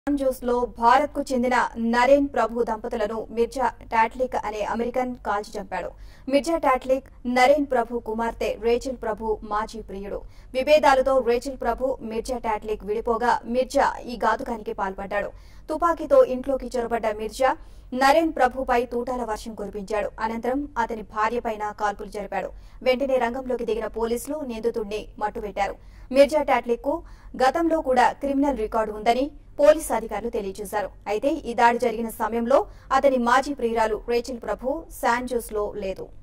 Jose లో భారత్ కు చెందిన నరేన్ ప్రభు దంపతులను మిర్జా టాట్లిక్ అనే అమెరికన్ కాల్చి చంపాడు మిర్జా టాట్లిక్ నరేన్ ప్రభు కుమార్తె రేచిల్ ప్రభు మాజీ ప్రియుడు విభేదాలతో రేచిల్ ప్రభు మిర్జా టాట్లిక్ విడిపోగా మిర్జా ఈ ఘాతుకానికి పాల్పడ్డాడు తుపాకీతో ఇంట్లోకి చొరబడ్డ మిర్జా నరేన్ ప్రభుపై తూటాల వర్షం కురిపించాడు అనంతరం అతని భార్యపైన కాల్పులు జరిపాడు వెంటనే రంగంలోకి దిగిన పోలీసులు నిందితుడిని మట్టుపెట్టారు మిర్జా టాట్లిక్ కు గతంలో కూడా క్రిమినల్ రికార్డు ఉందని పోలీసు అధికారులు తెలియజేశారు అయితే ఈ దాడి జరిగిన సమయంలో అతని మాజీ ప్రియురాలు రేచిల్ ప్రభు శాన్ జోస్ లో లేదు